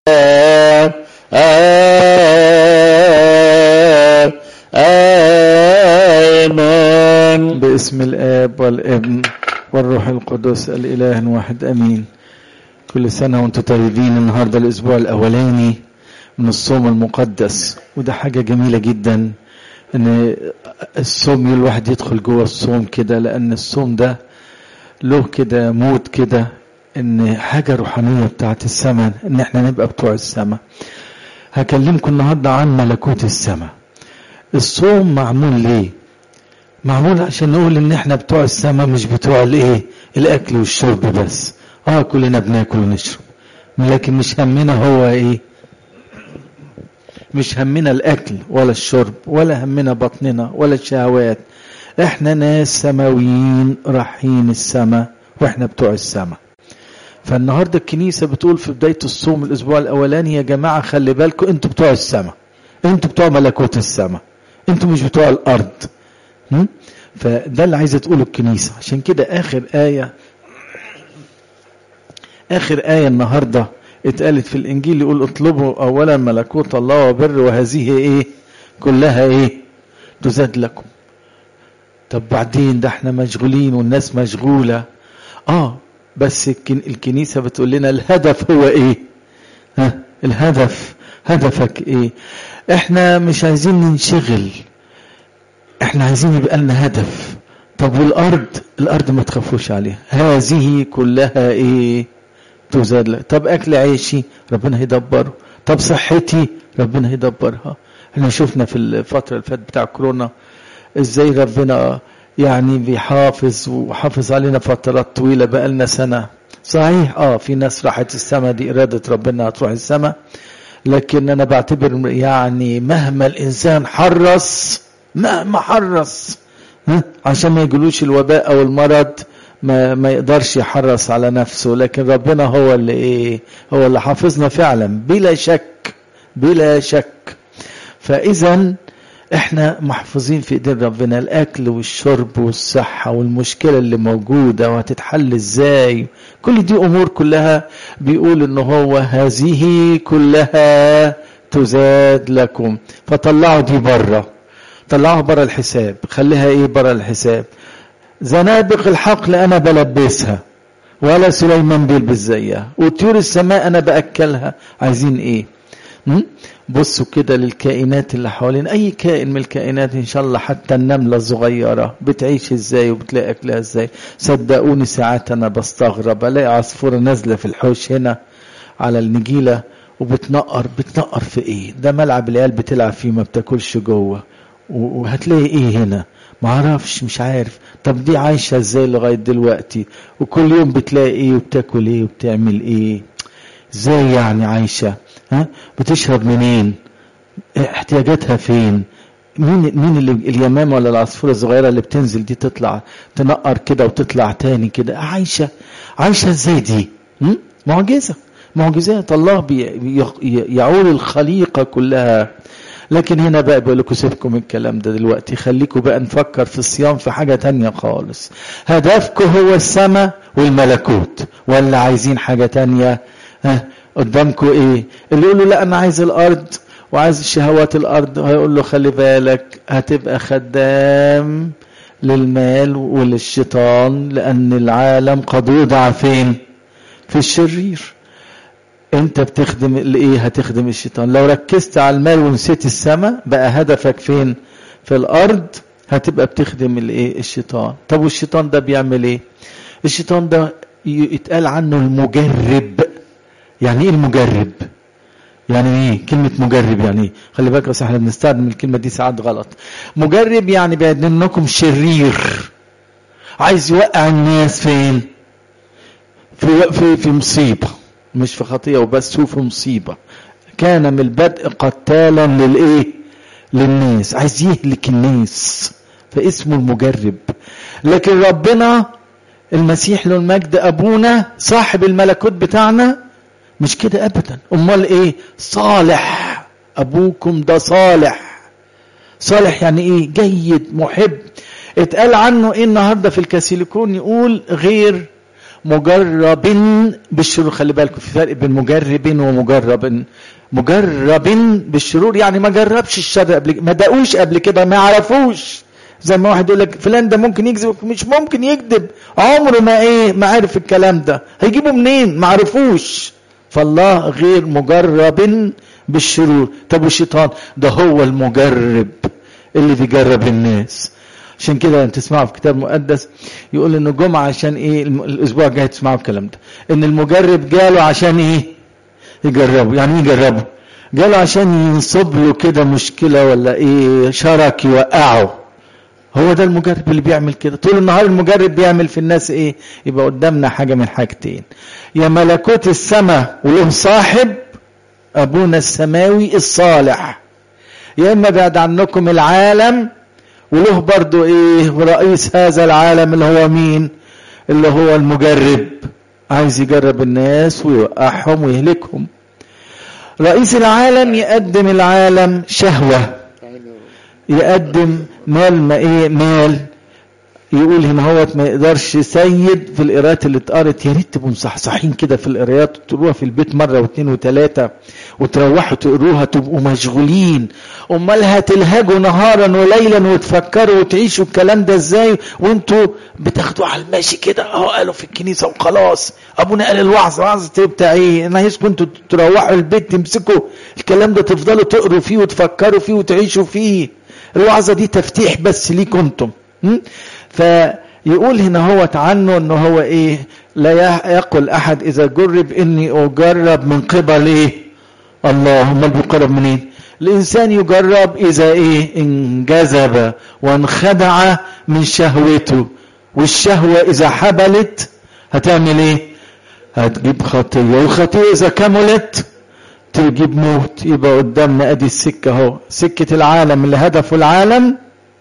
آمين باسم الآب والابن والروح القدس الإله الواحد أمين كل سنة وانتم طيبين النهاردة الأسبوع الأولاني من الصوم المقدس وده حاجة جميلة جدا ان الصوم الواحد يدخل جوه الصوم كده لأن الصوم ده له كده مود كده ان حاجة روحانية بتاعت السماء ان احنا نبقى بتوع السماء هكلمكم النهاردة عن ملكوت السماء الصوم معمول ليه معمول عشان نقول ان احنا بتوع السماء مش بتوع الايه الاكل والشرب بس اه كلنا بناكل ونشرب لكن مش همنا هو ايه مش همنا الاكل ولا الشرب ولا همنا بطننا ولا الشهوات احنا ناس سماويين رايحين السماء واحنا بتوع السماء فالنهارده الكنيسه بتقول في بدايه الصوم الاسبوع الاولاني يا جماعه خلي بالكم انتوا بتوع السماء انتوا بتوع ملكوت السماء انتوا مش بتوع الارض م? فده اللي عايزه تقوله الكنيسه عشان كده اخر ايه اخر ايه النهارده اتقالت في الانجيل يقول اطلبوا اولا ملكوت الله وبر وهذه ايه كلها ايه تزاد لكم طب بعدين ده احنا مشغولين والناس مشغوله اه بس الكنيسه بتقول لنا الهدف هو ايه ها الهدف هدفك ايه احنا مش عايزين ننشغل احنا عايزين يبقى لنا هدف طب والارض الارض ما تخافوش عليها هذه كلها ايه تزاد لك طب اكل عيشي ربنا هيدبره طب صحتي ربنا هيدبرها احنا شفنا في الفتره اللي فاتت بتاع كورونا ازاي ربنا يعني بيحافظ وحافظ علينا فترات طويله بقى لنا سنه صحيح اه في ناس راحت السماء دي اراده ربنا هتروح السماء لكن انا بعتبر يعني مهما الانسان حرص مهما حرص عشان ما يجلوش الوباء او المرض ما ما يقدرش يحرص على نفسه لكن ربنا هو اللي ايه هو اللي حافظنا فعلا بلا شك بلا شك فاذا احنا محفوظين في ايدين ربنا الاكل والشرب والصحه والمشكله اللي موجوده وهتتحل ازاي كل دي امور كلها بيقول ان هو هذه كلها تزاد لكم فطلعوا دي بره طلعوها بره الحساب خليها ايه بره الحساب زنابق الحقل انا بلبسها ولا سليمان بيلبس زيها وطيور السماء انا باكلها عايزين ايه بصوا كده للكائنات اللي حوالين اي كائن من الكائنات ان شاء الله حتى النمله الصغيره بتعيش ازاي وبتلاقي اكلها ازاي صدقوني ساعات انا بستغرب الاقي عصفوره نازله في الحوش هنا على النجيله وبتنقر بتنقر في ايه ده ملعب العيال بتلعب فيه ما بتاكلش جوه وهتلاقي ايه هنا معرفش مش عارف طب دي عايشه ازاي لغايه دلوقتي وكل يوم بتلاقي ايه وبتاكل ايه وبتعمل ايه ازاي يعني عايشه ها بتشرب منين احتياجاتها فين مين مين اللي اليمامه ولا العصفوره الصغيره اللي بتنزل دي تطلع تنقر كده وتطلع تاني كده عايشه عايشه ازاي دي م? معجزه معجزات الله يعول الخليقه كلها لكن هنا بقى بقول لكم سيبكم الكلام ده دلوقتي خليكم بقى نفكر في الصيام في حاجه تانية خالص هدفكم هو السماء والملكوت ولا عايزين حاجه تانية ها قدامكم ايه اللي يقول له لا انا عايز الارض وعايز شهوات الارض هيقول له خلي بالك هتبقى خدام للمال وللشيطان لان العالم قد وضع فين في الشرير انت بتخدم الايه هتخدم الشيطان لو ركزت على المال ونسيت السماء بقى هدفك فين في الارض هتبقى بتخدم الايه الشيطان طب والشيطان ده بيعمل ايه الشيطان ده يتقال عنه المجرب يعني ايه المجرب يعني ايه كلمة مجرب يعني ايه خلي بالك بس احنا بنستخدم الكلمة دي ساعات غلط مجرب يعني بيعد انكم شرير عايز يوقع الناس فين في في في مصيبه مش في خطية وبس هو في مصيبة كان من البدء قتالا للايه للناس عايز يهلك الناس فاسمه المجرب لكن ربنا المسيح له المجد ابونا صاحب الملكوت بتاعنا مش كده ابدا امال ايه صالح ابوكم ده صالح صالح يعني ايه جيد محب اتقال عنه ايه النهارده في الكاسيليكون يقول غير مجرب بالشرور خلي بالكم في فرق بين مجرب ومجرب مجرب بالشرور يعني ما جربش الشر قبل ما دقوش قبل كده ما يعرفوش زي ما واحد يقول لك فلان ده ممكن يكذب مش ممكن يكذب عمره ما ايه ما عارف الكلام ده هيجيبه منين ما عرفوش فالله غير مجرب بالشرور طب والشيطان ده هو المجرب اللي بيجرب الناس عشان كده تسمعوا في كتاب مقدس يقول ان الجمعه عشان ايه الاسبوع الجاي تسمعوا الكلام ده ان المجرب جاله عشان ايه يجربه يعني ايه يجربه جاله عشان ينصب له كده مشكله ولا ايه شرك يوقعه هو ده المجرب اللي بيعمل كده طول النهار المجرب بيعمل في الناس ايه يبقى قدامنا حاجه من حاجتين يا ملكوت السماء وله صاحب ابونا السماوي الصالح يا اما بعد عنكم العالم وله برضو ايه رئيس هذا العالم اللي هو مين اللي هو المجرب عايز يجرب الناس ويوقعهم ويهلكهم رئيس العالم يقدم العالم شهوة يقدم مال ما ايه مال يقول هنا هو ما يقدرش سيد في القراءات اللي اتقرت يا ريت تبقوا مصحصحين كده في القراءات تقروها في البيت مره واثنين وثلاثه وتروحوا تقروها تبقوا مشغولين امال هتلهجوا نهارا وليلا وتفكروا وتعيشوا الكلام ده ازاي وانتوا بتاخدوا على الماشي كده اهو قالوا في الكنيسه وخلاص ابونا قال الوعظ وعظ بتاع ايه انا عايزكم انتوا تروحوا البيت تمسكوا الكلام ده تفضلوا تقروا فيه وتفكروا فيه وتعيشوا فيه الوعظه دي تفتيح بس ليكم انتم فيقول هنا هو عنه ان هو ايه لا يقل احد اذا جرب اني اجرب من قبل ايه الله امال بيقرب منين إيه؟ الانسان يجرب اذا ايه انجذب وانخدع من شهوته والشهوه اذا حبلت هتعمل ايه هتجيب خطيه والخطيه اذا كملت تجيب موت يبقى قدامنا ادي السكه اهو سكه العالم اللي هدفه العالم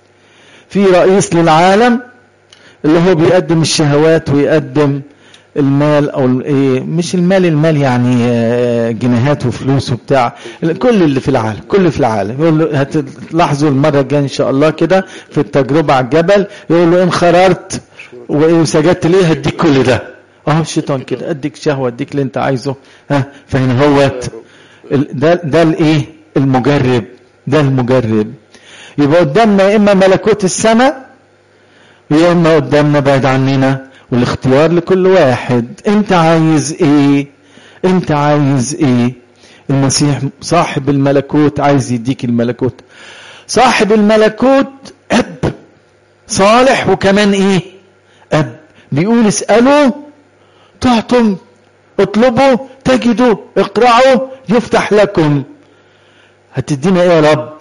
في رئيس للعالم اللي هو بيقدم الشهوات ويقدم المال او ايه مش المال المال يعني جنيهات وفلوس وبتاع كل اللي في العالم كل اللي في العالم يقول له هتلاحظوا المره الجايه ان شاء الله كده في التجربه على الجبل يقول له ان خررت وسجدت ليه هديك كل ده اهو الشيطان كده اديك شهوه اديك اللي انت عايزه ها فهنا هوت ده ده الايه المجرب ده المجرب يبقى قدامنا يا اما ملكوت السماء يا اما قدامنا بعد عننا والاختيار لكل واحد انت عايز ايه انت عايز ايه المسيح صاحب الملكوت عايز يديك الملكوت صاحب الملكوت اب صالح وكمان ايه اب بيقول اسالوا تعطم اطلبوا تجدوا اقرعوا يفتح لكم هتدينا ايه يا رب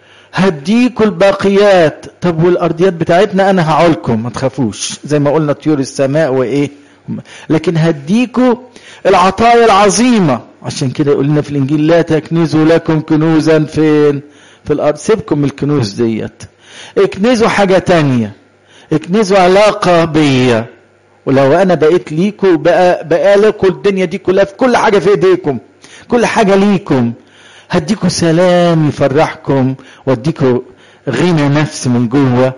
هديكوا الباقيات طب والارضيات بتاعتنا انا هعولكم ما تخافوش زي ما قلنا طيور السماء وايه لكن هديكوا العطايا العظيمه عشان كده يقول لنا في الانجيل لا تكنزوا لكم كنوزا فين في الارض سيبكم الكنوز ديت اكنزوا حاجه تانية اكنزوا علاقه بيا ولو انا بقيت ليكوا بقى بقى لكم الدنيا دي كلها في كل حاجه في ايديكم كل حاجه ليكم هديكوا سلام يفرحكم واديكوا غنى نفس من جوه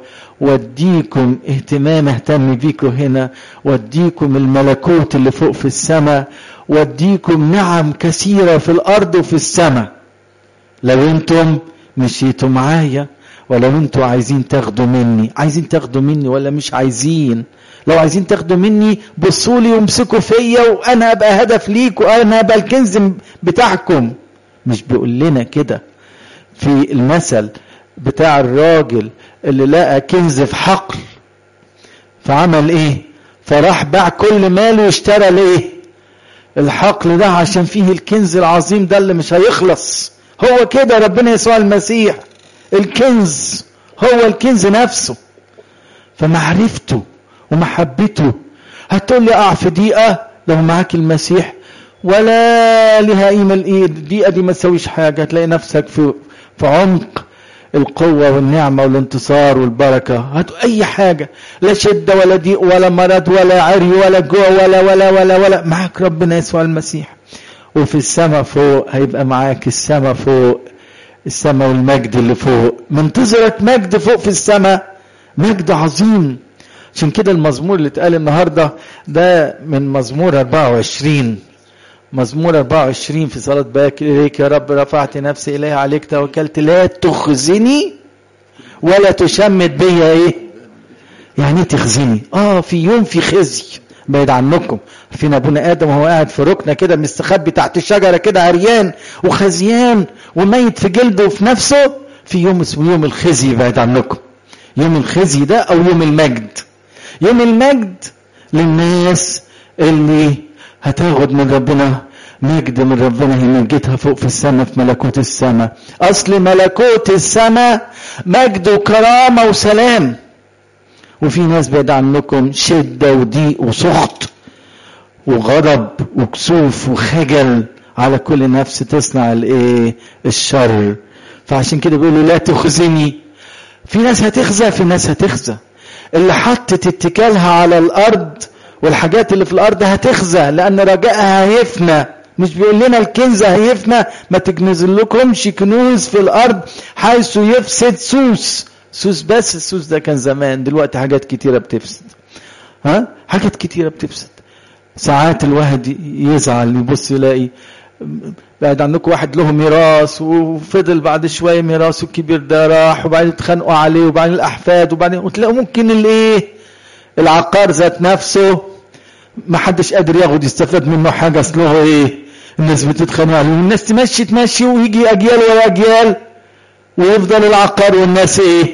واديكم اهتمام اهتم بيكم هنا واديكم الملكوت اللي فوق في السماء واديكم نعم كثيره في الارض وفي السماء لو انتم مشيتوا معايا ولو انتوا عايزين تاخدوا مني عايزين تاخدوا مني ولا مش عايزين لو عايزين تاخدوا مني بصوا لي وامسكوا فيا وانا ابقى هدف ليك وانا ابقى الكنز بتاعكم مش بيقول لنا كده في المثل بتاع الراجل اللي لقى كنز في حقل فعمل ايه فراح باع كل ماله واشترى ليه الحقل ده عشان فيه الكنز العظيم ده اللي مش هيخلص هو كده ربنا يسوع المسيح الكنز هو الكنز نفسه فمعرفته ومحبته هتقول لي اقع في دقيقه لو معاك المسيح ولا لها قيمه الايد الدقيقه دي ما تسويش حاجه هتلاقي نفسك في في عمق القوة والنعمة والانتصار والبركة هات أي حاجة لا شدة ولا ضيق ولا مرض ولا عري ولا جوع ولا ولا ولا ولا معاك ربنا يسوع المسيح وفي السماء فوق هيبقى معاك السماء فوق السماء والمجد اللي فوق منتظرك مجد فوق في السماء مجد عظيم عشان كده المزمور اللي اتقال النهارده ده من مزمور 24 مزمور 24 في صلاة باكر إليك يا رب رفعت نفسي إليها عليك توكلت لا تخزني ولا تشمت بيا إيه يعني تخزني آه في يوم في خزي بعيد عنكم عارفين ابونا ادم وهو قاعد في ركنه كده مستخبي تحت الشجره كده عريان وخزيان وميت في جلده وفي نفسه في يوم اسمه يوم الخزي بعيد عنكم يوم الخزي ده او يوم المجد يوم المجد للناس اللي هتاخد من ربنا مجد من ربنا يمجدها فوق في السماء في ملكوت السماء اصل ملكوت السماء مجد وكرامه وسلام وفي ناس بعيد عنكم شده وضيق وسخط وغضب وكسوف وخجل على كل نفس تصنع الايه الشر فعشان كده بيقولوا لا تخزني في ناس هتخزى في ناس هتخزى اللي حطت اتكالها على الارض والحاجات اللي في الارض هتخزى لان رجائها هيفنى مش بيقول لنا الكنز هيفنى ما تكنزلكمش كنوز في الارض حيث يفسد سوس سوس بس السوس ده كان زمان دلوقتي حاجات كتيرة بتفسد ها حاجات كتيرة بتفسد ساعات الواحد يزعل يبص يلاقي بعد عنكم واحد له ميراث وفضل بعد شويه ميراثه الكبير ده راح وبعدين اتخانقوا عليه وبعدين الاحفاد وبعدين وتلاقوا ممكن الايه العقار ذات نفسه ما حدش قادر ياخد يستفاد منه حاجه اصله ايه الناس بتتخانق عليه والناس تمشي تمشي ويجي اجيال ورا اجيال ويفضل العقار والناس ايه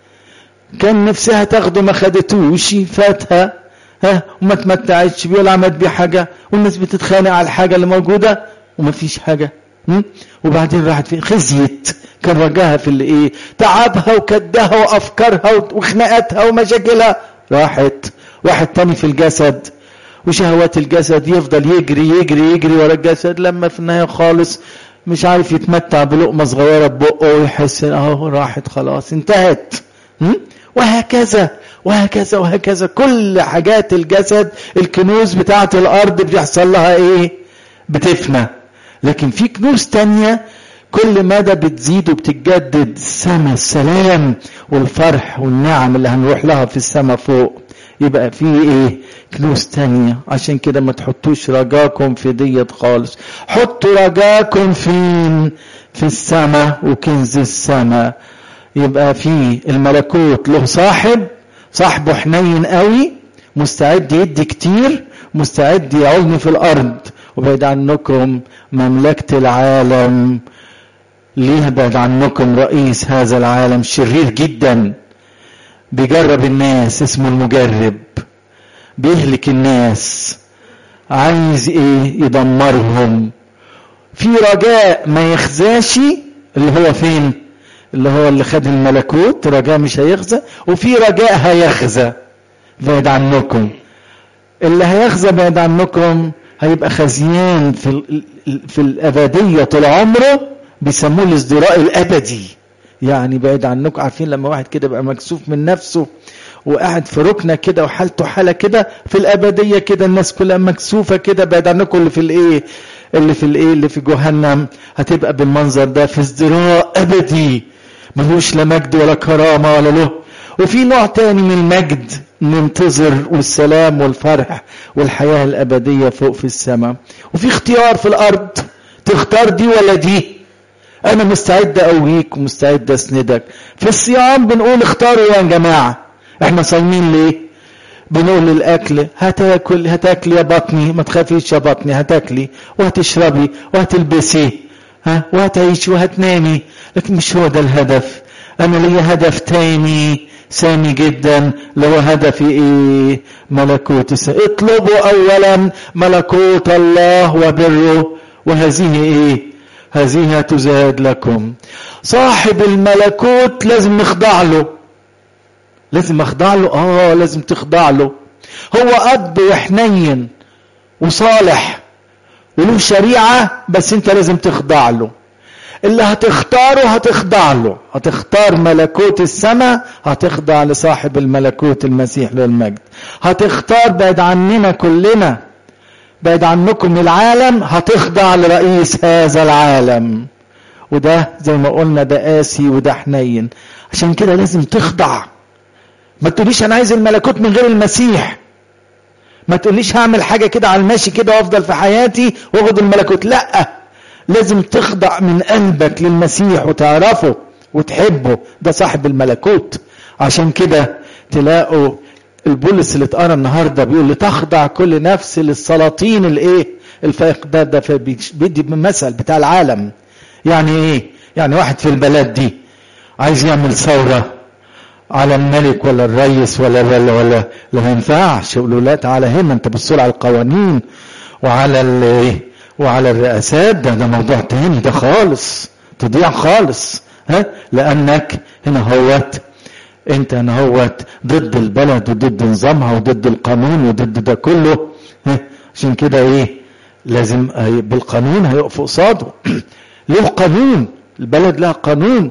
كان نفسها تاخده ما خدتوش فاتها ها وما تمتعتش بيه ولا عملت بيه حاجه والناس بتتخانق على الحاجه اللي موجوده وما فيش حاجه م? وبعدين راحت فين خزيت كان رجاها في اللي ايه تعبها وكدها وافكارها وخناقاتها ومشاكلها راحت واحد تاني في الجسد وشهوات الجسد يفضل يجري يجري يجري ورا الجسد لما في النهايه خالص مش عارف يتمتع بلقمه صغيره ببقه ويحس ان اهو راحت خلاص انتهت م? وهكذا وهكذا وهكذا كل حاجات الجسد الكنوز بتاعه الارض بيحصل لها ايه بتفنى لكن في كنوز تانية كل مدى بتزيد وبتتجدد السماء السلام والفرح والنعم اللي هنروح لها في السماء فوق يبقى في ايه كنوز تانية عشان كده ما تحطوش رجاكم في ديت خالص حطوا رجاكم فين في السماء وكنز السماء يبقى في الملكوت له صاحب صاحبه حنين قوي مستعد يدي كتير مستعد يعوزني في الارض وبعد عنكم مملكة العالم ليه بعد عنكم رئيس هذا العالم شرير جدا بيجرب الناس اسمه المجرب بيهلك الناس عايز ايه يدمرهم في رجاء ما يخزاش اللي هو فين اللي هو اللي خد الملكوت رجاء مش هيخزى وفي رجاء هيخزى بعد عنكم اللي هيخزى بعد عنكم هيبقى خزيان في في الابديه طول عمره بيسموه الازدراء الابدي يعني بعيد عنكم عارفين لما واحد كده بقى مكسوف من نفسه وقاعد في ركنه كده وحالته حاله كده في الابديه كده الناس كلها مكسوفه كده بعيد عنكم اللي في الايه اللي في الايه اللي في جهنم هتبقى بالمنظر ده في ازدراء ابدي ملوش لا مجد ولا كرامه ولا له وفي نوع تاني من المجد ننتظر والسلام والفرح والحياة الأبدية فوق في السماء وفي اختيار في الأرض تختار دي ولا دي أنا مستعد أقويك ومستعد أسندك في الصيام بنقول اختاروا يا جماعة احنا صايمين ليه بنقول للأكل هتاكل هتاكل يا بطني ما تخافيش يا بطني هتاكلي وهتشربي وهتلبسي ها وهتعيشي وهتنامي لكن مش هو ده الهدف أنا ليا هدف تاني سامي جدا اللي هو هدفي ايه ملكوت السماء اطلبوا اولا ملكوت الله وبره وهذه ايه هذه تزاد لكم صاحب الملكوت لازم نخضع له لازم اخضع له اه لازم تخضع له هو اب وحنين وصالح وله شريعه بس انت لازم تخضع له اللي هتختاره هتخضع له هتختار ملكوت السماء هتخضع لصاحب الملكوت المسيح للمجد هتختار بعد عننا كلنا بعد عنكم العالم هتخضع لرئيس هذا العالم وده زي ما قلنا ده قاسي وده حنين عشان كده لازم تخضع ما تقوليش انا عايز الملكوت من غير المسيح ما تقوليش هعمل حاجة كده على الماشي كده وافضل في حياتي واخد الملكوت لا لازم تخضع من قلبك للمسيح وتعرفه وتحبه ده صاحب الملكوت عشان كده تلاقوا البولس اللي اتقرا النهارده بيقول لتخضع كل نفس للسلاطين الايه الفائق ده ده بيدي مثل بتاع العالم يعني ايه يعني واحد في البلد دي عايز يعمل ثوره على الملك ولا الرئيس ولا ولا ولا لا ما ينفعش يقولوا لا تعالى هنا انت بصوا على القوانين وعلى الايه وعلى الرئاسات ده ده موضوع تاني ده خالص تضيع خالص ها لانك هنا هوت انت هنا هوت ضد البلد وضد نظامها وضد القانون وضد ده كله ها عشان كده ايه لازم بالقانون هيقفوا قصاده له قانون البلد لها قانون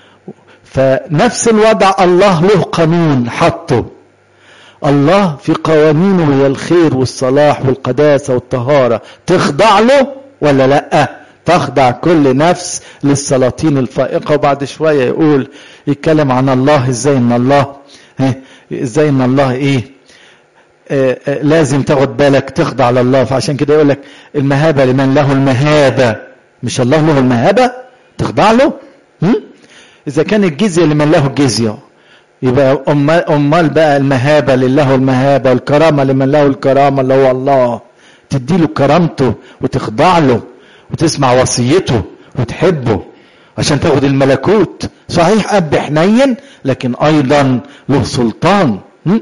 فنفس الوضع الله له قانون حطه الله في قوانينه هي الخير والصلاح والقداسة والطهارة تخضع له ولا لا تخضع كل نفس للسلاطين الفائقة وبعد شوية يقول يتكلم عن الله ازاي ان الله ازاي ان الله ايه آه آه لازم تاخد بالك تخضع لله فعشان كده يقول لك المهابة لمن له المهابة مش الله له المهابة تخضع له هم؟ إذا كان الجزية لمن له الجزية يبقى أمال بقى المهابة لله المهابة والكرامة لمن له الكرامة اللي هو الله تديله كرامته وتخضع له وتسمع وصيته وتحبه عشان تاخد الملكوت صحيح أب حنين لكن أيضا له سلطان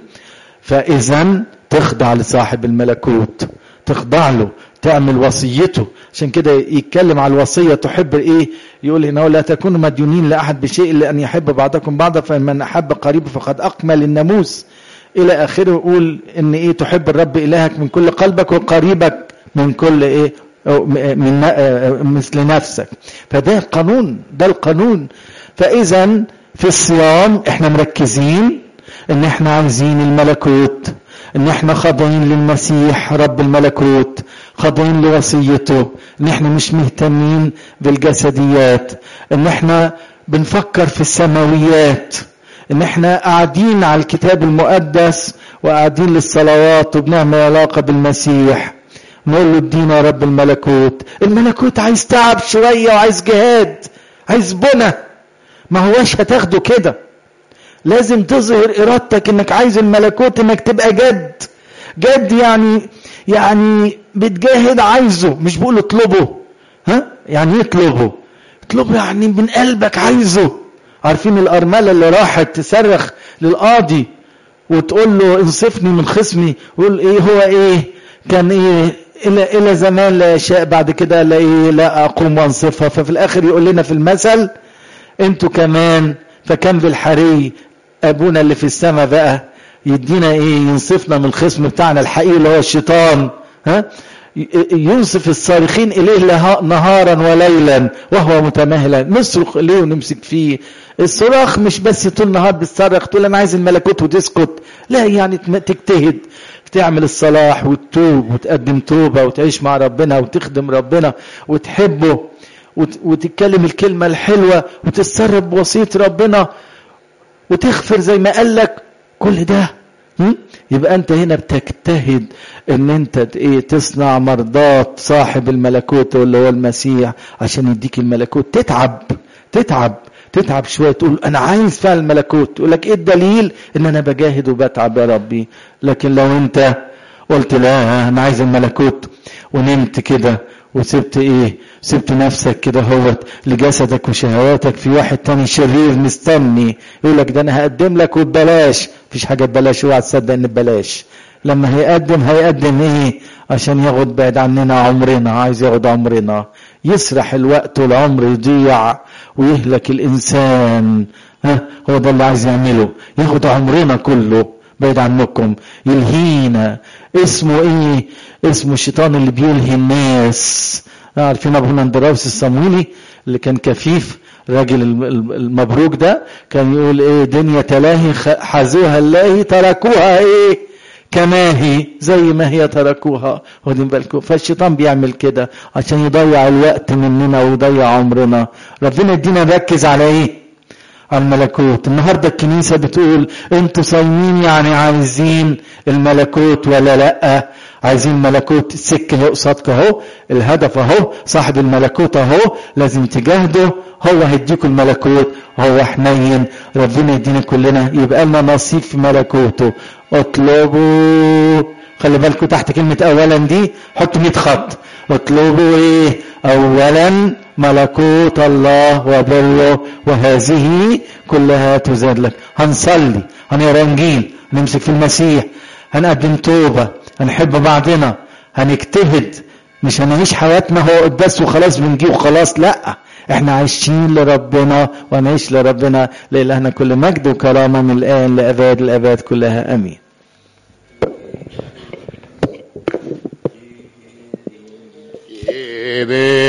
فإذا تخضع لصاحب الملكوت تخضع له تعمل وصيته عشان كده يتكلم على الوصية تحب ايه يقول هنا لا تكونوا مديونين لأحد بشيء لأن يحب بعضكم بعضا فمن أحب قريبه فقد أكمل الناموس إلى آخره يقول إن إيه تحب الرب إلهك من كل قلبك وقريبك من كل إيه من مثل نفسك فده قانون ده القانون فإذا في الصيام احنا مركزين ان احنا عايزين الملكوت ان احنا خاضعين للمسيح رب الملكوت خاضعين لوصيته ان احنا مش مهتمين بالجسديات ان احنا بنفكر في السماويات ان احنا قاعدين على الكتاب المقدس وقاعدين للصلوات وبنعمل علاقه بالمسيح نقول له ادينا يا رب الملكوت الملكوت عايز تعب شويه وعايز جهاد عايز بنى ما هواش هتاخده كده لازم تظهر ارادتك انك عايز الملكوت انك تبقى جد جد يعني يعني بتجاهد عايزه مش بقول اطلبه ها يعني ايه اطلبه اطلبه يعني من قلبك عايزه عارفين الارمله اللي راحت تصرخ للقاضي وتقول له انصفني من خصمي يقول ايه هو ايه كان ايه الى الى زمان لا يشاء بعد كده لا ايه لا اقوم وانصفها ففي الاخر يقول لنا في المثل انتوا كمان فكم بالحري ابونا اللي في السماء بقى يدينا ايه ينصفنا من الخصم بتاعنا الحقيقي اللي هو الشيطان ها ينصف الصارخين اليه نهارا وليلا وهو متمهلا نصرخ اليه ونمسك فيه الصراخ مش بس طول النهار بتصرخ تقول انا عايز الملكوت وتسكت لا يعني تجتهد تعمل الصلاح وتتوب وتقدم توبه وتعيش مع ربنا وتخدم ربنا وتحبه وتتكلم الكلمه الحلوه وتتصرف بوصيه ربنا وتغفر زي ما قال لك كل ده يبقى انت هنا بتجتهد ان انت ايه تصنع مرضات صاحب الملكوت اللي هو المسيح عشان يديك الملكوت تتعب تتعب تتعب شويه تقول انا عايز فعل الملكوت تقول لك ايه الدليل ان انا بجاهد وبتعب يا ربي لكن لو انت قلت لا انا عايز الملكوت ونمت كده وسبت ايه سبت نفسك كده هوت لجسدك وشهواتك في واحد تاني شرير مستني يقول لك ده انا هقدم لك وببلاش مفيش حاجه ببلاش اوعى تصدق ان ببلاش لما هيقدم هيقدم ايه عشان ياخد بعد عننا عمرنا عايز ياخد عمرنا يسرح الوقت والعمر يضيع ويهلك الانسان ها هو ده اللي عايز يعمله ياخد عمرنا كله بعيد عنكم يلهينا اسمه ايه اسمه الشيطان اللي بيلهي الناس عارفين ابو اندراوس الصمويلي اللي كان كفيف الراجل المبروك ده كان يقول ايه دنيا تلاهي حازوها الله تركوها ايه كما هي زي ما هي تركوها واخدين بالكم فالشيطان بيعمل كده عشان يضيع الوقت مننا ويضيع عمرنا ربنا يدينا نركز على ايه على الملكوت النهارده الكنيسه بتقول انتوا صايمين يعني عايزين الملكوت ولا لا عايزين ملكوت السكه اهي قصادك اهو الهدف اهو صاحب الملكوت اهو لازم تجاهدوا هو هيديكم الملكوت هو حنين ربنا يدينا كلنا يبقى لنا نصيب في ملكوته اطلبوا خلي بالكم تحت كلمة أولا دي حطوا 100 خط اطلبوا إيه أولا ملكوت الله وبره وهذه كلها تزاد لك هنصلي هنقرا انجيل هنمسك في المسيح هنقدم توبة هنحب بعضنا هنجتهد مش هنعيش حياتنا هو قداس وخلاص بنجي وخلاص لا احنا عايشين لربنا ونعيش لربنا لإلهنا كل مجد وكرامة من الآن لأباد الأباد كلها أمين Ebe